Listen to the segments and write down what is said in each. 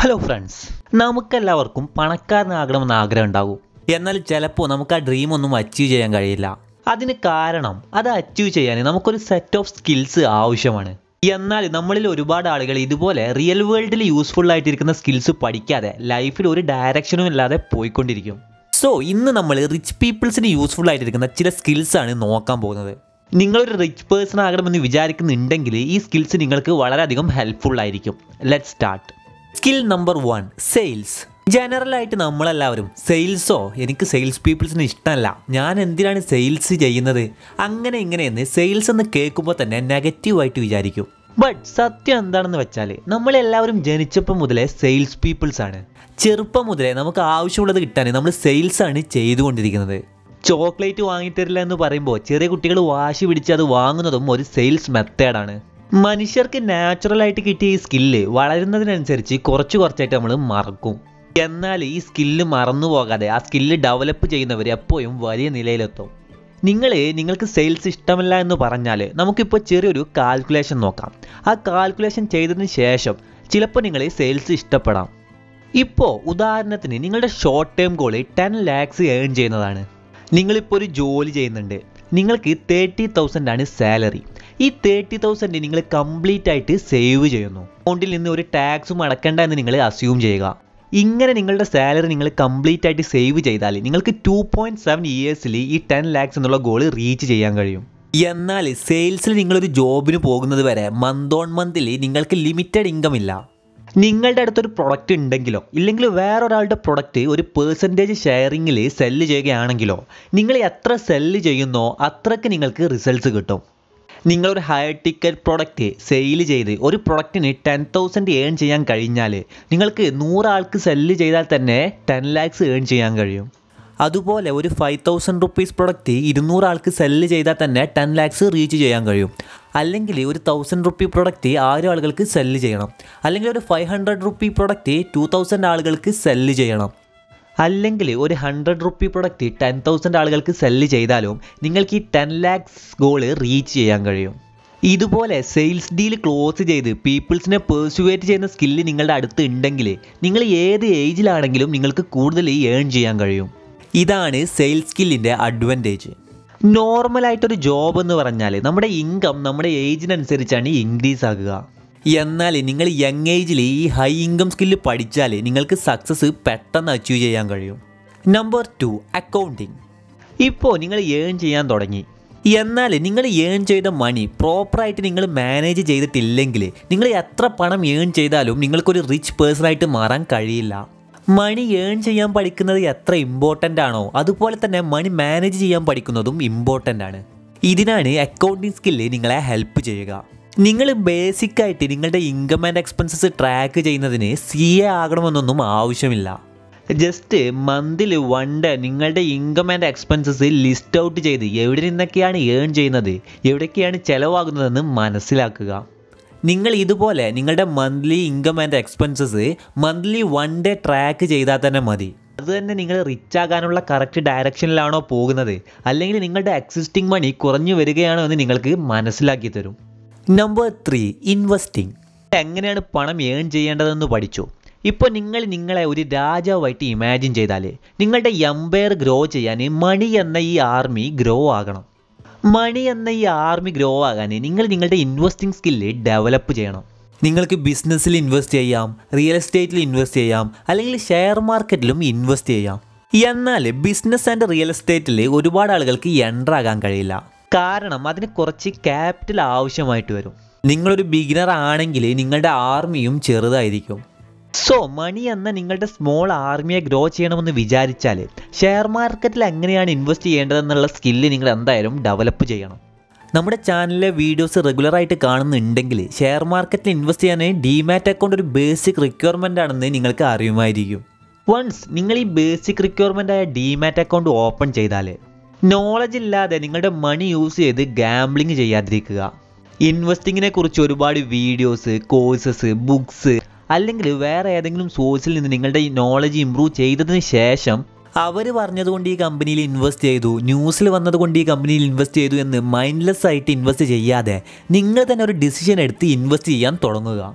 hello friends നമുക്കെല്ലാവർക്കും പണക്കാരനാകണമെന്ന് ആഗ്രഹം ഉണ്ടാകും എന്നാൽ ചിലപ്പോൾ നമുക്ക് ആ ഡ്രീം ഒന്നും അച്ചീവ് ചെയ്യാൻ കഴിയില്ല അതിന് കാരണം അത് അച്ചീവ് ചെയ്യാൻ നമുക്കൊരു സെറ്റ് ഓഫ് സ്കിൽസ് ആവശ്യമാണ് എന്നാൽ നമ്മളിൽ ഒരുപാട് ആളുകൾ ഇതുപോലെ റിയൽ വേൾഡിൽ യൂസ്ഫുൾ ആയിട്ടിരിക്കുന്ന സ്കിൽസ് പഠിക്കാതെ ലൈഫിൽ ഒരു ഡയറക്ഷനും ഇല്ലാതെ പോയിക്കൊണ്ടിരിക്കും സോ ഇന്ന് നമ്മൾ റിച്ച് പീപ്പിൾസിന് യൂസ്ഫുൾ ആയിട്ടിരിക്കുന്ന ചില സ്കിൽസ് ആണ് നോക്കാൻ പോകുന്നത് നിങ്ങളൊരു റിച്ച് പേഴ്സൺ ആകണമെന്ന് വിചാരിക്കുന്നുണ്ടെങ്കിൽ ഈ സ്കിൽസ് നിങ്ങൾക്ക് വളരെയധികം ഹെൽപ്ഫുൾ ആയിരിക്കും let start skill number one sales ജനറലായിട്ട് നമ്മളെല്ലാവരും സെയിൽസോ എനിക്ക് സെയിൽസ് പീപ്പിൾസിന് ഇഷ്ടമല്ല ഞാൻ എന്തിനാണ് സെയിൽസ് ചെയ്യുന്നത് അങ്ങനെ ഇങ്ങനെയെന്ന് സെയിൽസ് എന്ന് കേൾക്കുമ്പോൾ തന്നെ നെഗറ്റീവായിട്ട് വിചാരിക്കും ബട്ട് സത്യം എന്താണെന്ന് വെച്ചാൽ നമ്മളെല്ലാവരും ജനിച്ചപ്പോൾ മുതലേ സെയിൽസ് പീപ്പിൾസ് ആണ് ചെറുപ്പം മുതലേ നമുക്ക് ആവശ്യമുള്ളത് കിട്ടാൻ നമ്മൾ സെയിൽസ് ആണ് ചെയ്തുകൊണ്ടിരിക്കുന്നത് ചോക്ലേറ്റ് വാങ്ങിത്തരില്ല എന്ന് പറയുമ്പോൾ ചെറിയ കുട്ടികൾ വാശി പിടിച്ച് അത് വാങ്ങുന്നതും ഒരു സെയിൽസ് മെത്തേഡാണ് മനുഷ്യർക്ക് നാച്ചുറലായിട്ട് കിട്ടിയ ഈ സ്കില്ല് വളരുന്നതിനനുസരിച്ച് കുറച്ച് കുറച്ചായിട്ട് നമ്മൾ മറക്കും എന്നാൽ ഈ സ്കില്ല് മറന്നു പോകാതെ ആ സ്കില്ല് ഡെവലപ്പ് ചെയ്യുന്നവർ എപ്പോഴും വലിയ നിലയിലെത്തും നിങ്ങൾ നിങ്ങൾക്ക് സെയിൽസ് ഇഷ്ടമല്ല എന്ന് പറഞ്ഞാൽ നമുക്കിപ്പോൾ ചെറിയൊരു കാൽക്കുലേഷൻ നോക്കാം ആ കാൽക്കുലേഷൻ ചെയ്തതിന് ശേഷം ചിലപ്പോൾ നിങ്ങൾ സെയിൽസ് ഇഷ്ടപ്പെടാം ഇപ്പോൾ ഉദാഹരണത്തിന് നിങ്ങളുടെ short term goal ten lakhs earn ചെയ്യുന്നതാണ് നിങ്ങളിപ്പോൾ ഒരു ജോലി ചെയ്യുന്നുണ്ട് നിങ്ങൾക്ക് തേർട്ടി തൗസൻഡ് ആണ് സാലറി ഈ തേർട്ടി തൗസൻഡ് നിങ്ങൾ കംപ്ലീറ്റ് ആയിട്ട് സേവ് ചെയ്യുന്നു അക്കൗണ്ടിൽ നിന്ന് ഒരു ടാക്സും അടക്കണ്ട എന്ന് നിങ്ങൾ അസ്യൂം ചെയ്യുക ഇങ്ങനെ നിങ്ങളുടെ സാലറി നിങ്ങൾ കംപ്ലീറ്റ് ആയിട്ട് സേവ് ചെയ്താൽ നിങ്ങൾക്ക് ടു പോയിൻറ്റ് സെവൻ ഇയേഴ്സിൽ ഈ ടെൻ ലാക്സ് എന്നുള്ള ഗോൾ റീച്ച് ചെയ്യാൻ കഴിയും എന്നാൽ സെയിൽസിൽ നിങ്ങളൊരു ജോബിന് പോകുന്നത് വരെ മന്ത് ഓൺ മന്തിൽ നിങ്ങൾക്ക് ലിമിറ്റഡ് ഇൻകം ഇല്ല നിങ്ങളുടെ അടുത്തൊരു പ്രൊഡക്റ്റ് ഉണ്ടെങ്കിലോ ഇല്ലെങ്കിൽ വേറൊരാളുടെ പ്രൊഡക്റ്റ് ഒരു പേഴ്സൻറ്റേജ് ഷെയറിങ്ങിൽ സെല്ല് ചെയ്യുകയാണെങ്കിലോ നിങ്ങൾ എത്ര സെല്ല് ചെയ്യുന്നോ അത്രയ്ക്ക് നിങ്ങൾക്ക് റിസൾട്ട്സ് കിട്ടും നിങ്ങളൊരു ഹയർ ടിക്കറ്റ് പ്രൊഡക്റ്റ് സെയിൽ ചെയ്ത് ഒരു പ്രൊഡക്റ്റിന് ടെൻ തൗസൻഡ് ഏൺ ചെയ്യാൻ കഴിഞ്ഞാൽ നിങ്ങൾക്ക് നൂറാൾക്ക് സെല്ല് ചെയ്താൽ തന്നെ ടെൻ ലാക്സ് ഏൺ ചെയ്യാൻ കഴിയും അതുപോലെ ഒരു ഫൈവ് തൗസൻഡ് റുപ്പീസ് പ്രൊഡക്റ്റ് ഇരുന്നൂറ് ആൾക്ക് സെല്ല് ചെയ്താൽ തന്നെ ടെൻ ലാക്സ് റീച്ച് ചെയ്യാൻ കഴിയും അല്ലെങ്കിൽ ഒരു തൗസൻഡ് റുപ്പി പ്രൊഡക്റ്റ് ആയിരം ആളുകൾക്ക് സെല്ല് ചെയ്യണം അല്ലെങ്കിൽ ഒരു five hundred rupee product two thousand ആളുകൾക്ക് സെല്ല് ചെയ്യണം അല്ലെങ്കിൽ ഒരു hundred rupee product ten thousand ആളുകൾക്ക് സെല്ല് ചെയ്താലും നിങ്ങൾക്ക് ഈ ടെൻ ലാക്സ് ഗോള് റീച്ച് ചെയ്യാൻ കഴിയും ഇതുപോലെ സെയിൽസ് ഡീൽ ക്ലോസ് ചെയ്ത് പീപ്പിൾസിനെ പേഴ്സുവേറ്റ് ചെയ്യുന്ന സ്കില്ല് നിങ്ങളുടെ അടുത്ത് ഉണ്ടെങ്കിൽ നിങ്ങൾ ഏത് ഏജിലാണെങ്കിലും നിങ്ങൾക്ക് കൂടുതൽ ഏൺ ചെയ്യാൻ കഴിയും ഇതാണ് സെയിൽസ് സ്കില്ലിൻ്റെ അഡ്വാൻറ്റേജ് നോർമലായിട്ടൊരു ജോബ് എന്ന് പറഞ്ഞാൽ നമ്മുടെ ഇൻകം നമ്മുടെ ഏജിനനുസരിച്ചാണ് ഇൻക്രീസ് ആകുക എന്നാൽ നിങ്ങൾ യങ് ഏജിൽ ഈ ഹൈ ഇൻകം സ്കില്ല് പഠിച്ചാൽ നിങ്ങൾക്ക് സക്സസ് പെട്ടെന്ന് അച്ചീവ് ചെയ്യാൻ കഴിയും നമ്പർ ടു അക്കൗണ്ടിങ് ഇപ്പോൾ നിങ്ങൾ ഏൺ ചെയ്യാൻ തുടങ്ങി എന്നാൽ നിങ്ങൾ ഏൺ ചെയ്ത മണി പ്രോപ്പറായിട്ട് നിങ്ങൾ മാനേജ് ചെയ്തിട്ടില്ലെങ്കിൽ നിങ്ങൾ എത്ര പണം ഏൺ ചെയ്താലും നിങ്ങൾക്കൊരു റിച്ച് പേഴ്സണായിട്ട് മാറാൻ കഴിയില്ല മണി ഏൺ ചെയ്യാൻ പഠിക്കുന്നത് എത്ര ഇമ്പോർട്ടൻ്റ് ആണോ അതുപോലെ തന്നെ മണി മാനേജ് ചെയ്യാൻ പഠിക്കുന്നതും ഇമ്പോർട്ടൻ്റ് ആണ് ഇതിനാണ് അക്കൗണ്ടിങ് സ്കില്ല് നിങ്ങളെ ഹെൽപ്പ് ചെയ്യുക നിങ്ങൾ ബേസിക് ആയിട്ട് നിങ്ങളുടെ ഇൻകം ആൻഡ് എക്സ്പെൻസസ് ട്രാക്ക് ചെയ്യുന്നതിന് സി എ ആകണമെന്നൊന്നും ആവശ്യമില്ല ജസ്റ്റ് മന്തിൽ വൺ ഡേ നിങ്ങളുടെ income and expenses list out ചെയ്ത് എവിടെ നിന്നൊക്കെയാണ് ഏൺ ചെയ്യുന്നത് എവിടേക്കാണ് ചിലവാകുന്നതെന്ന് മനസ്സിലാക്കുക നിങ്ങൾ ഇതുപോലെ നിങ്ങളുടെ monthly income and expenses monthly one day track ചെയ്താൽ തന്നെ മതി അത് തന്നെ നിങ്ങൾ റിച്ച് ആകാനുള്ള കറക്റ്റ് ഡയറക്ഷനിലാണോ പോകുന്നത് അല്ലെങ്കിൽ നിങ്ങളുടെ എക്സിസ്റ്റിംഗ് മണി കുറഞ്ഞു വരികയാണോ എന്ന് നിങ്ങൾക്ക് മനസ്സിലാക്കി തരും നമ്പർ ത്രീ ഇൻവെസ്റ്റിംഗ് എങ്ങനെയാണ് പണം ഏൺ ചെയ്യേണ്ടതെന്ന് പഠിച്ചു ഇപ്പോൾ നിങ്ങൾ നിങ്ങളെ ഒരു രാജാവായിട്ട് ഇമാജിൻ ചെയ്താൽ നിങ്ങളുടെ എംപയർ ഗ്രോ ചെയ്യാൻ മണി എന്ന ഈ ആർമി ഗ്രോ ആകണം മണി എന്ന ഈ ആർമി ഗ്രോ ആകാൻ നിങ്ങൾ നിങ്ങളുടെ ഇൻവെസ്റ്റിംഗ് സ്കില്ല് ഡെവലപ്പ് ചെയ്യണം നിങ്ങൾക്ക് ബിസിനസ്സിൽ ഇൻവെസ്റ്റ് ചെയ്യാം റിയൽ എസ്റ്റേറ്റിൽ ഇൻവെസ്റ്റ് ചെയ്യാം അല്ലെങ്കിൽ ഷെയർ മാർക്കറ്റിലും ഇൻവെസ്റ്റ് ചെയ്യാം എന്നാൽ ബിസിനസ് ആൻഡ് റിയൽ എസ്റ്റേറ്റിൽ ഒരുപാട് ആളുകൾക്ക് എൻ്റർ ആകാൻ കഴിയില്ല കാരണം അതിന് കുറച്ച് ക്യാപിറ്റൽ ആവശ്യമായിട്ട് വരും നിങ്ങളൊരു ബിഗിനർ ആണെങ്കിൽ നിങ്ങളുടെ ആർമിയും ചെറുതായിരിക്കും സോ മണി എന്ന നിങ്ങളുടെ സ്മോൾ ആർമിയെ ഗ്രോ ചെയ്യണമെന്ന് വിചാരിച്ചാൽ ഷെയർ മാർക്കറ്റിൽ എങ്ങനെയാണ് ഇൻവെസ്റ്റ് ചെയ്യേണ്ടതെന്നുള്ള സ്കില്ല് നിങ്ങൾ എന്തായാലും ഡെവലപ്പ് ചെയ്യണം നമ്മുടെ ചാനലിലെ വീഡിയോസ് റെഗുലറായിട്ട് കാണുന്നുണ്ടെങ്കിൽ ഷെയർ മാർക്കറ്റിൽ ഇൻവെസ്റ്റ് ചെയ്യാൻ ഡിമാറ്റ് അക്കൗണ്ട് ഒരു ബേസിക് റിക്വയർമെൻ്റ് ആണെന്ന് നിങ്ങൾക്ക് അറിയുമായിരിക്കും വൺസ് നിങ്ങൾ ഈ ബേസിക് റിക്വയർമെൻ്റ് ആയ ഡിമാറ്റ് അക്കൗണ്ട് ഓപ്പൺ ചെയ്താൽ നോളജ് ഇല്ലാതെ നിങ്ങളുടെ മണി യൂസ് ചെയ്ത് ഗാംബ്ലിങ് ചെയ്യാതിരിക്കുക ഇൻവെസ്റ്റിങ്ങിനെ കുറിച്ച് ഒരുപാട് വീഡിയോസ് കോഴ്സസ് ബുക്സ് അല്ലെങ്കിൽ വേറെ ഏതെങ്കിലും സോഴ്സിൽ നിന്ന് നിങ്ങളുടെ ഈ നോളജ് ഇമ്പ്രൂവ് ചെയ്തതിന് ശേഷം അവർ പറഞ്ഞതുകൊണ്ട് ഈ കമ്പനിയിൽ ഇൻവെസ്റ്റ് ചെയ്തു ന്യൂസിൽ വന്നതുകൊണ്ട് ഈ കമ്പനിയിൽ ഇൻവെസ്റ്റ് ചെയ്തു എന്ന് മൈൻഡ്ലെസ് ആയിട്ട് ഇൻവെസ്റ്റ് ചെയ്യാതെ നിങ്ങൾ തന്നെ ഒരു ഡിസിഷൻ എടുത്ത് ഇൻവെസ്റ്റ് ചെയ്യാൻ തുടങ്ങുക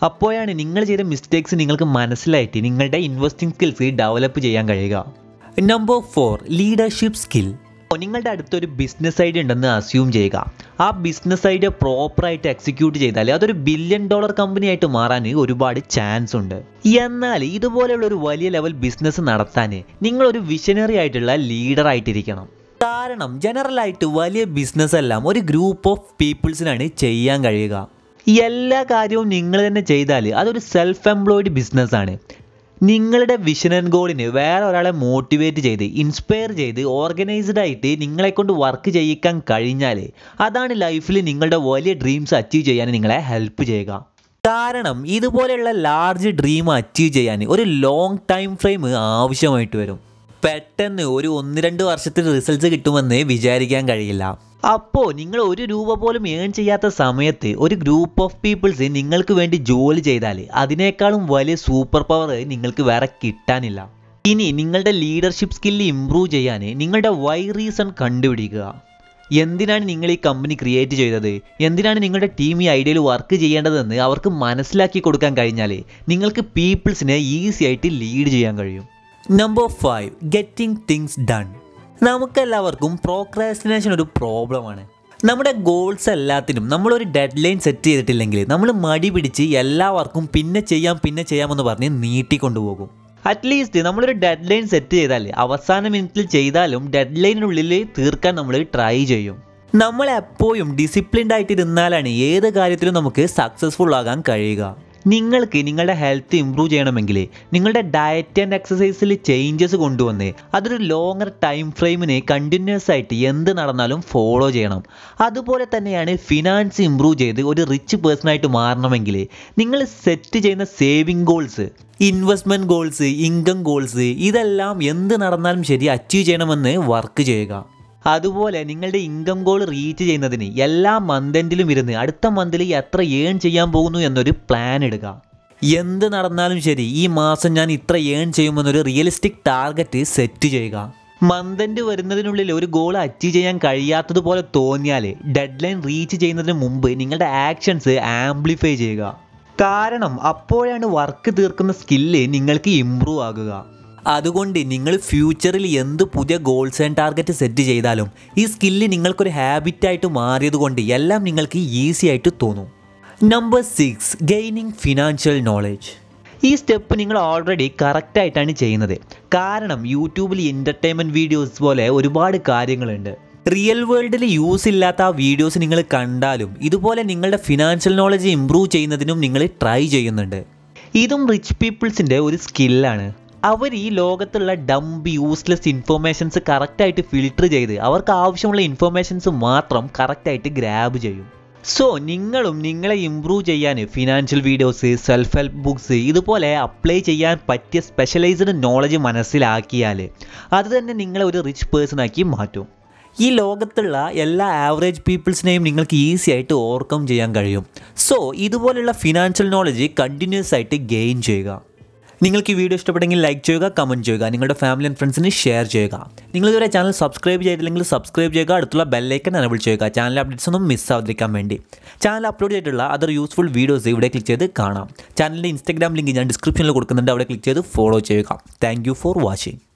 അപ്പോഴാണ് നിങ്ങൾ ചെയ്ത മിസ്റ്റേക്സ് നിങ്ങൾക്ക് മനസ്സിലായിട്ട് നിങ്ങളുടെ ഇൻവെസ്റ്റിംഗ് സ്കിൽസ് ഡെവലപ്പ് ചെയ്യാൻ കഴിയുക നമ്പർ ഫോർ ലീഡർഷിപ്പ് സ്കിൽ നിങ്ങളുടെ അടുത്തൊരു ബിസിനസ് ഐഡിയ ഉണ്ടെന്ന് അസ്യൂം ചെയ്യുക ആ ബിസിനസ് ഐഡിയ പ്രോപ്പറായിട്ട് എക്സിക്യൂട്ട് ചെയ്താൽ അതൊരു ബില്യൺ ഡോളർ കമ്പനി ആയിട്ട് മാറാൻ ഒരുപാട് ചാൻസ് ഉണ്ട് എന്നാൽ ഇതുപോലെയുള്ള ഒരു വലിയ ലെവൽ ബിസിനസ് നടത്താൻ നിങ്ങളൊരു വിഷനറി ആയിട്ടുള്ള ലീഡർ ആയിട്ടിരിക്കണം കാരണം ജനറലായിട്ട് വലിയ ബിസിനസ് എല്ലാം ഒരു ഗ്രൂപ്പ് ഓഫ് പീപ്പിൾസിനാണ് ചെയ്യാൻ കഴിയുക എല്ലാ കാര്യവും നിങ്ങൾ തന്നെ ചെയ്താൽ അതൊരു സെൽഫ് എംപ്ലോയിഡ് ബിസിനസ്സാണ് നിങ്ങളുടെ വിഷൻ ആൻഡ് ഗോളിന് വേറെ ഒരാളെ മോട്ടിവേറ്റ് ചെയ്ത് ഇൻസ്പയർ ചെയ്ത് ഓർഗനൈസ്ഡ് ആയിട്ട് നിങ്ങളെ കൊണ്ട് വർക്ക് ചെയ്യിക്കാൻ കഴിഞ്ഞാൽ അതാണ് ലൈഫിൽ നിങ്ങളുടെ വലിയ ഡ്രീംസ് അച്ചീവ് ചെയ്യാൻ നിങ്ങളെ ഹെൽപ്പ് ചെയ്യുക കാരണം ഇതുപോലെയുള്ള ലാർജ് ഡ്രീം അച്ചീവ് ചെയ്യാൻ ഒരു ലോങ് ടൈം ഫ്രെയിം ആവശ്യമായിട്ട് വരും പെട്ടെന്ന് ഒരു ഒന്ന് രണ്ട് വർഷത്തിൽ റിസൾട്ട്സ് കിട്ടുമെന്ന് വിചാരിക്കാൻ കഴിയില്ല അപ്പോൾ നിങ്ങൾ ഒരു രൂപ പോലും ഏൺ ചെയ്യാത്ത സമയത്ത് ഒരു ഗ്രൂപ്പ് ഓഫ് പീപ്പിൾസ് നിങ്ങൾക്ക് വേണ്ടി ജോലി ചെയ്താൽ അതിനേക്കാളും വലിയ സൂപ്പർ പവർ നിങ്ങൾക്ക് വേറെ കിട്ടാനില്ല ഇനി നിങ്ങളുടെ ലീഡർഷിപ്പ് സ്കില്ല് ഇമ്പ്രൂവ് ചെയ്യാൻ നിങ്ങളുടെ വൈ റീസൺ കണ്ടുപിടിക്കുക എന്തിനാണ് നിങ്ങൾ ഈ കമ്പനി ക്രിയേറ്റ് ചെയ്തത് എന്തിനാണ് നിങ്ങളുടെ ടീം ഈ ഐഡിയയിൽ വർക്ക് ചെയ്യേണ്ടതെന്ന് അവർക്ക് മനസ്സിലാക്കി കൊടുക്കാൻ കഴിഞ്ഞാൽ നിങ്ങൾക്ക് പീപ്പിൾസിനെ ഈസി ആയിട്ട് ലീഡ് ചെയ്യാൻ കഴിയും number five getting things done നമുക്കെല്ലാവർക്കും പ്രോക്രാസ്റ്റിനേഷൻ ഒരു പ്രോബ്ലമാണ് നമ്മുടെ ഗോൾസ് എല്ലാത്തിനും നമ്മളൊരു ഡെഡ് ലൈൻ സെറ്റ് ചെയ്തിട്ടില്ലെങ്കിൽ നമ്മൾ മടി പിടിച്ച് എല്ലാ വർക്കും പിന്നെ ചെയ്യാം പിന്നെ ചെയ്യാമെന്ന് പറഞ്ഞ് നീട്ടിക്കൊണ്ടുപോകും അറ്റ്ലീസ്റ്റ് നമ്മളൊരു ഡെഡ് ലൈൻ സെറ്റ് ചെയ്താൽ അവസാന മിനിറ്റിൽ ചെയ്താലും ഡെഡ് ലൈനിനുള്ളിൽ തീർക്കാൻ നമ്മൾ ട്രൈ ചെയ്യും നമ്മൾ എപ്പോഴും ഡിസിപ്ലിൻഡ് ആയിട്ട് ഇരുന്നാലാണ് ഏത് കാര്യത്തിലും നമുക്ക് സക്സസ്ഫുൾ ആകാൻ കഴിയുക നിങ്ങൾക്ക് നിങ്ങളുടെ ഹെൽത്ത് ഇമ്പ്രൂവ് ചെയ്യണമെങ്കിൽ നിങ്ങളുടെ ഡയറ്റ് ആൻഡ് എക്സസൈസിൽ ചേഞ്ചസ് കൊണ്ടുവന്ന് അതൊരു ലോങ്ങർ ടൈം ഫ്രെയിമിന് കണ്ടിന്യൂസ് ആയിട്ട് എന്ത് നടന്നാലും ഫോളോ ചെയ്യണം അതുപോലെ തന്നെയാണ് ഫിനാൻസ് ഇമ്പ്രൂവ് ചെയ്ത് ഒരു റിച്ച് പേഴ്സൺ ആയിട്ട് മാറണമെങ്കിൽ നിങ്ങൾ സെറ്റ് ചെയ്യുന്ന saving goals investment goals income goals ഇതെല്ലാം എന്ത് നടന്നാലും ശരി അച്ചീവ് ചെയ്യണമെന്ന് വർക്ക് ചെയ്യുക അതുപോലെ നിങ്ങളുടെ ഇൻകം ഗോൾ റീച്ച് ചെയ്യുന്നതിന് എല്ലാ മന്തെൻഡിലും ഇരുന്ന് അടുത്ത മന്തിൽ എത്ര ഏൺ ചെയ്യാൻ പോകുന്നു എന്നൊരു പ്ലാൻ ഇടുക എന്ത് നടന്നാലും ശരി ഈ മാസം ഞാൻ ഇത്ര ഏൺ ചെയ്യുമെന്നൊരു റിയലിസ്റ്റിക് ടാർഗറ്റ് സെറ്റ് ചെയ്യുക മന്തെൻഡ് വരുന്നതിനുള്ളിൽ ഒരു ഗോൾ അച്ചീവ് ചെയ്യാൻ കഴിയാത്തതുപോലെ തോന്നിയാൽ ഡെഡ് ലൈൻ റീച്ച് ചെയ്യുന്നതിന് മുമ്പ് നിങ്ങളുടെ ആക്ഷൻസ് ആംപ്ലിഫൈ ചെയ്യുക കാരണം അപ്പോഴാണ് വർക്ക് തീർക്കുന്ന സ്കില്ല് നിങ്ങൾക്ക് ഇമ്പ്രൂവ് ആകുക അതുകൊണ്ട് നിങ്ങൾ ഫ്യൂച്ചറിൽ എന്ത് പുതിയ ഗോൾസ് ആൻഡ് ടാർഗറ്റ് സെറ്റ് ചെയ്താലും ഈ സ്കില്ല് നിങ്ങൾക്കൊരു ഹാബിറ്റായിട്ട് മാറിയതുകൊണ്ട് എല്ലാം നിങ്ങൾക്ക് ഈസി ആയിട്ട് തോന്നും number six gaining financial knowledge ഈ സ്റ്റെപ്പ് നിങ്ങൾ ഓൾറെഡി കറക്റ്റായിട്ടാണ് ചെയ്യുന്നത് കാരണം യൂട്യൂബിൽ എൻ്റർടൈൻമെൻറ്റ് വീഡിയോസ് പോലെ ഒരുപാട് കാര്യങ്ങളുണ്ട് റിയൽ വേൾഡിൽ യൂസ് ഇല്ലാത്ത ആ വീഡിയോസ് നിങ്ങൾ കണ്ടാലും ഇതുപോലെ നിങ്ങളുടെ ഫിനാൻഷ്യൽ നോളജ് ഇമ്പ്രൂവ് ചെയ്യുന്നതിനും നിങ്ങൾ ട്രൈ ചെയ്യുന്നുണ്ട് ഇതും റിച്ച് പീപ്പിൾസിൻ്റെ ഒരു സ്കില്ലാണ് അവർ ഈ ലോകത്തുള്ള ഡംബ് യൂസ്ലെസ് ഇൻഫോർമേഷൻസ് കറക്റ്റായിട്ട് ഫിൽട്ടർ ചെയ്ത് അവർക്ക് ആവശ്യമുള്ള ഇൻഫോർമേഷൻസ് മാത്രം കറക്റ്റായിട്ട് ഗ്രാബ് ചെയ്യും സോ നിങ്ങളും നിങ്ങളെ ഇമ്പ്രൂവ് ചെയ്യാൻ financial videos self help books ഇതുപോലെ അപ്ലൈ ചെയ്യാൻ പറ്റിയ സ്പെഷ്യലൈസ്ഡ് നോളജ് മനസ്സിലാക്കിയാൽ അത് തന്നെ നിങ്ങളെ ഒരു റിച്ച് പേഴ്സൺ ആക്കി മാറ്റും ഈ ലോകത്തുള്ള എല്ലാ ആവറേജ് പീപ്പിൾസിനെയും നിങ്ങൾക്ക് ഈസി ആയിട്ട് ഓവർകം ചെയ്യാൻ കഴിയും സോ ഇതുപോലുള്ള ഫിനാൻഷ്യൽ നോളജ് കണ്ടിന്യൂസ് ആയിട്ട് ഗെയിൻ ചെയ്യുക നിങ്ങൾക്ക് ഈ വീഡിയോ ഇഷ്ടപ്പെട്ടെങ്കിൽ ലൈക്ക് ചെയ്യുക കമൻറ്റ് ചെയ്യുക നിങ്ങളുടെ ഫാമിലി ആൻഡ് ഫ്രണ്ട്സിന് ഷെയർ ചെയ്യുക നിങ്ങൾ ഇതുവരെ ചാനൽ സബ്സ്ക്രൈബ് ചെയ്തില്ലെങ്കിൽ സബ്സ്ക്രൈബ് ചെയ്യുക അടുത്തുള്ള ബെല്ലൈക്കൻ എനബിൾ ചെയ്യുക ചാനൽ അപ്ഡേറ്റ്സ് ഒന്നും മിസ് ആവാതിരിക്കാൻ വേണ്ടി ചാനൽ അപ്ലോഡ് ചെയ്തിട്ടുള്ള അതർ യൂസ്ഫുൾ വീഡിയോസ് ഇവിടെ ക്ലിക്ക് ചെയ്ത് കാണാം ചാനലിൻ്റെ ഇൻസ്റ്റാഗ്രാം ലിങ്ക് ഞാൻ ഡിസ്ക്രിപ്ഷനിൽ കൊടുക്കുന്നുണ്ട് അവിടെ ക്ലിക്ക് ചെയ്ത് ഫോളോ ചെയ്യുക താങ്ക് ഫോർ വാച്ചിങ്